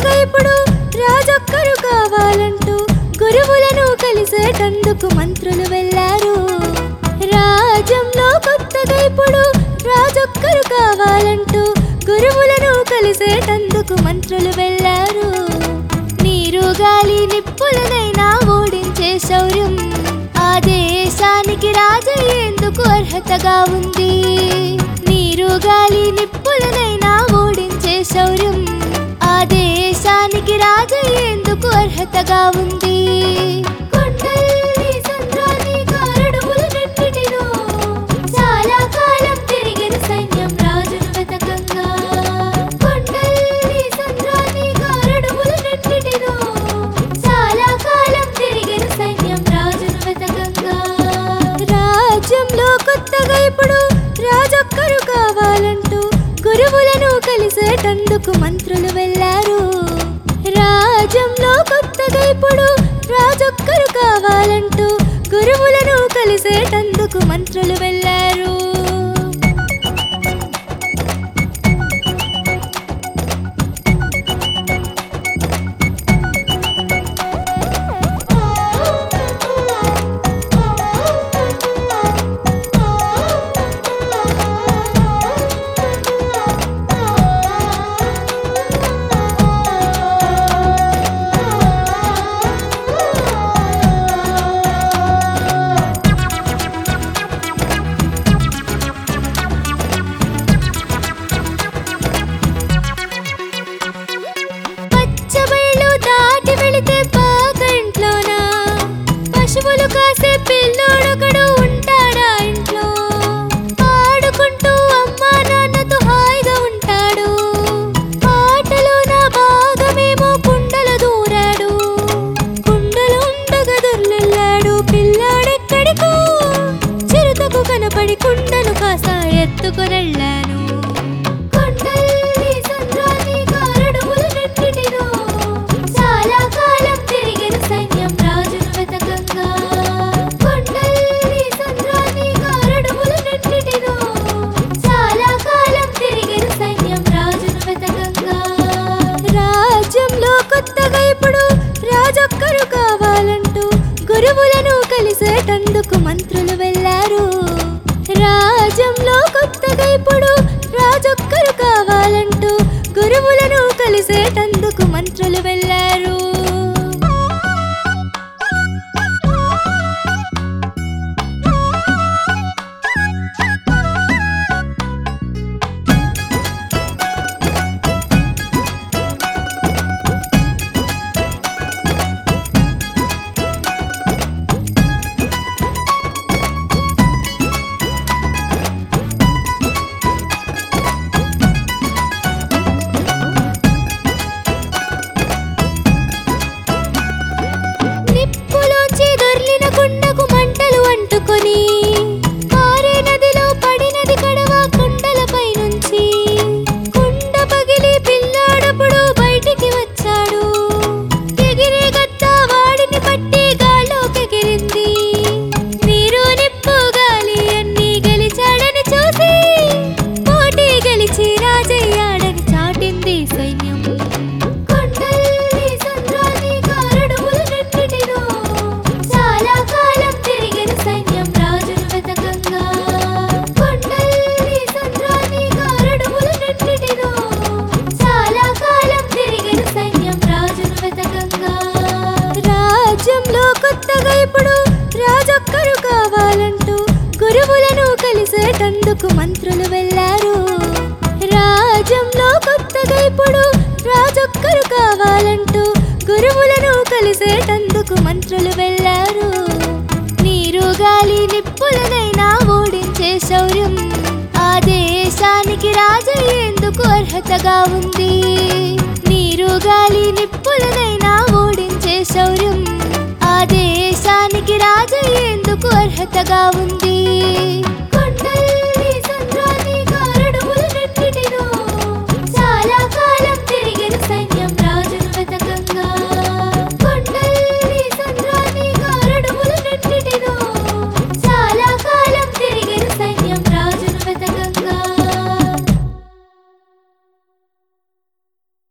కొత్తగా ఇప్పుడు రాజొక్కరు కావాలంటూ గురువులను కలిసేటందుకు మంత్రులు వెళ్ళారు రాజ్యంలో కొత్తగా ఇప్పుడు రాజొక్కరు కావాలంటూ గురువులను కలిసేటందుకు మంత్రులు వెళ్ళారు నీరు గాలి నిప్పులనైనా ఓడించే శౌర్యం ఆ దేశానికి రాజయ్యేందుకు అర్హతగా ఉంది నీరు గాలి నిప్పులనైనా ఓడించే శౌర్యం ఆ దేశానికి రాజయ్యేందుకు అర్హతగా ఉంది కొండల్ని సంద్రాన్ని కారడుములనన్నిటినో చాలా కాలం తిరిగిన సైన్యం రాజును వెతకంగా కొండల్ని సంద్రాన్ని కారడుములనన్నిటినో చాలా కాలం తిరిగిన సైన్యం రాజును వెతకంగా రాజ్యంలో కొత్తగా ఇప్పుడు రాజొక్కరు కావాలంటూ గురువులను కలిసేటందుకు మంత్రులు వెళ్ళారు రాజ్యంలో కొత్తగా ఇప్పుడు రాజొక్కరు కావాలంటూ గురువులను కలిసేటందుకు మంత్రులు వెళ్ళారు పచ్చబయలు దాటి వెళితే పాకంట్లోనా పశువులు కాసే పిల్లోడొకడు ఉంటాడా ఇంట్లో ఆడుకుంటూ అమ్మా నాన్నతో హాయిగా ఉంటాడు ఆటలో నా భాగమేమో కుండలు దూరాడు కుండలు ఉండగా దొర్లెళ్ళాడు పిల్లాడెక్కడికో చిరుతకు కనపడి కుండను కాస్త ఎత్తుకునెళ్ళాను కొండల్ని సంద్రాన్ని కారడుములనన్నిటినో చాలా కాలం తిరిగిన సైన్యం రాజును వెతకంగా కొండల్ని సంద్రాన్ని కారడుములనన్నిటినో చాలా కాలం తిరిగిన సైన్యం రాజును వెతకంగా రాజ్యంలో కొత్తగా ఇప్పుడు రాజొక్కరు కావాలంటూ గురువులను కలిసేటందుకు మంత్రులు వెళ్ళారు రాజ్యంలో కొత్తగా ఇప్పుడు రాజొక్కరు కావాలంటూ గురువులను కలిసేటందుకు మంత్రులు వెళ్ళారు నిప్పులోంచి దొర్లిన కుండకు మంటలు అంటుకొని పారే నదిలో పడినది కడవ కుండలపై నుంచి కుండ పగిలి పిల్లాడప్పుడు బయటికి వచ్చాడు ఎగిరే గద్ద వాడిని పట్టి గాల్లోకి ఎగిరింది నీరు నిప్పు గాలి అన్ని గెలిచాడని చూసి పోటీ గెలిచి రాజయ్యాడని చాటింది సైన్యం కొండల్ని సంద్రాన్ని కారడుములనన్నిటినో చాలా కాలం తిరిగిన సైన్యం రాజును వెతకంగా కొండల్ని సంద్రాన్ని కారడుములనన్నిటినో చాలా కాలం తిరిగిన సైన్యం రాజును వెతకంగా రాజ్యంలో కొత్తగా ఇప్పుడు రాజొక్కరు కావాలంటూ గురువులను కలిసేటందుకు మంత్రులు వెళ్ళారు రాజ్యంలో కొత్తగా ఇప్పుడు రాజొక్కరు కావాలంటూ గురువులను కలిసేటందుకు మంత్రులు వెళ్ళారు నీరు గాలి నిప్పులనైనా ఓడించే శౌర్యం ఆ దేశానికి రాజయ్యేందుకు అర్హతగా ఉంది నీరు గాలి నిప్పులనైనా ఓడించే శౌర్యం ఆ దేశానికి రాజయ్యేందుకు అర్హతగా ఉంది